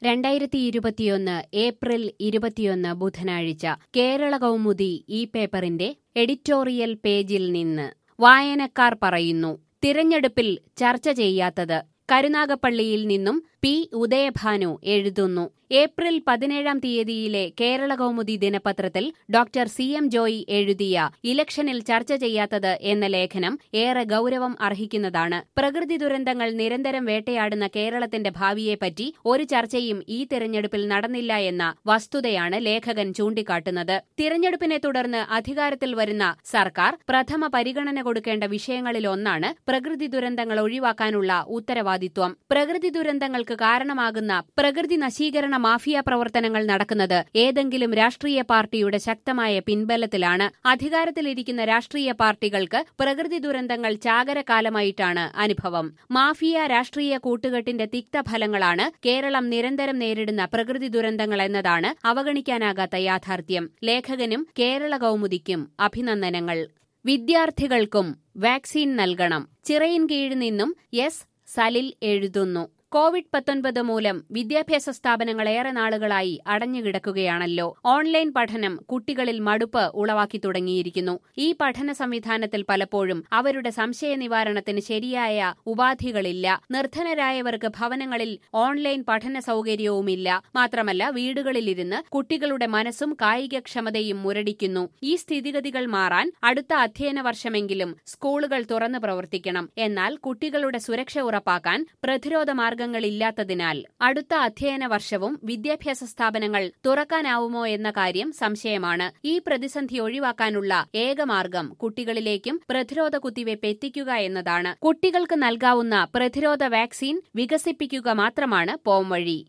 രണ്ടായിരത്തി ഇരുപത്തിയൊന്ന് ഏപ്രിൽ ഇരുപത്തിയൊന്ന് ബുധനാഴ്ച കേരള കൗമുദി ഈ പേപ്പറിന്റെ എഡിറ്റോറിയൽ പേജിൽ നിന്ന് വായനക്കാർ പറയുന്നു തിരഞ്ഞെടുപ്പിൽ ചർച്ച ചെയ്യാത്തത് കരുനാഗപ്പള്ളിയിൽ നിന്നും പി ഉദയഭാനു എഴുതുന്നു ഏപ്രിൽ പതിനേഴാം തീയതിയിലെ കേരള കൗമുദി ദിനപത്രത്തിൽ ഡോക്ടർ സി എം ജോയി എഴുതിയ ഇലക്ഷനിൽ ചർച്ച ചെയ്യാത്തത് എന്ന ലേഖനം ഏറെ ഗൌരവം അർഹിക്കുന്നതാണ് പ്രകൃതി ദുരന്തങ്ങൾ നിരന്തരം വേട്ടയാടുന്ന കേരളത്തിന്റെ ഭാവിയെപ്പറ്റി ഒരു ചർച്ചയും ഈ തിരഞ്ഞെടുപ്പിൽ നടന്നില്ല എന്ന വസ്തുതയാണ് ലേഖകൻ ചൂണ്ടിക്കാട്ടുന്നത് തിരഞ്ഞെടുപ്പിനെ തുടർന്ന് അധികാരത്തിൽ വരുന്ന സർക്കാർ പ്രഥമ പരിഗണന കൊടുക്കേണ്ട വിഷയങ്ങളിലൊന്നാണ് പ്രകൃതി ദുരന്തങ്ങൾ ഒഴിവാക്കാനുള്ള ഉത്തരവാദിത്വം പ്രകൃതി ദുരന്തങ്ങൾക്ക് കാരണമാകുന്ന പ്രകൃതി നശീകരണ മാഫിയ പ്രവർത്തനങ്ങൾ നടക്കുന്നത് ഏതെങ്കിലും രാഷ്ട്രീയ പാർട്ടിയുടെ ശക്തമായ പിൻബലത്തിലാണ് അധികാരത്തിലിരിക്കുന്ന രാഷ്ട്രീയ പാർട്ടികൾക്ക് പ്രകൃതി ദുരന്തങ്ങൾ ചാകരകാലമായിട്ടാണ് അനുഭവം മാഫിയ രാഷ്ട്രീയ കൂട്ടുകെട്ടിന്റെ തിക്തഫലങ്ങളാണ് കേരളം നിരന്തരം നേരിടുന്ന പ്രകൃതി ദുരന്തങ്ങൾ എന്നതാണ് അവഗണിക്കാനാകാത്ത യാഥാർത്ഥ്യം ലേഖകനും കേരള കൗമുദിക്കും അഭിനന്ദനങ്ങൾ വിദ്യാർത്ഥികൾക്കും വാക്സിൻ നൽകണം ചിറയിൻകീഴ് നിന്നും എസ് സലിൽ എഴുതുന്നു കോവിഡ് പത്തൊൻപത് മൂലം വിദ്യാഭ്യാസ സ്ഥാപനങ്ങൾ ഏറെ നാളുകളായി അടഞ്ഞുകിടക്കുകയാണല്ലോ ഓൺലൈൻ പഠനം കുട്ടികളിൽ മടുപ്പ് ഉളവാക്കി തുടങ്ങിയിരിക്കുന്നു ഈ പഠന സംവിധാനത്തിൽ പലപ്പോഴും അവരുടെ സംശയ നിവാരണത്തിന് ശരിയായ ഉപാധികളില്ല നിർധനരായവർക്ക് ഭവനങ്ങളിൽ ഓൺലൈൻ പഠന സൗകര്യവുമില്ല മാത്രമല്ല വീടുകളിലിരുന്ന് കുട്ടികളുടെ മനസ്സും കായികക്ഷമതയും മുരടിക്കുന്നു ഈ സ്ഥിതിഗതികൾ മാറാൻ അടുത്ത അധ്യയന വർഷമെങ്കിലും സ്കൂളുകൾ തുറന്നു പ്രവർത്തിക്കണം എന്നാൽ കുട്ടികളുടെ സുരക്ഷ ഉറപ്പാക്കാൻ പ്രതിരോധ മാർഗങ്ങളില്ലാത്തതിനാൽ അടുത്ത അധ്യയന വർഷവും വിദ്യാഭ്യാസ സ്ഥാപനങ്ങൾ തുറക്കാനാവുമോ എന്ന കാര്യം സംശയമാണ് ഈ പ്രതിസന്ധി ഒഴിവാക്കാനുള്ള ഏകമാർഗം കുട്ടികളിലേക്കും പ്രതിരോധ കുത്തിവയ്പ് എത്തിക്കുക എന്നതാണ് കുട്ടികൾക്ക് നൽകാവുന്ന പ്രതിരോധ വാക്സിൻ വികസിപ്പിക്കുക മാത്രമാണ് പോംവഴി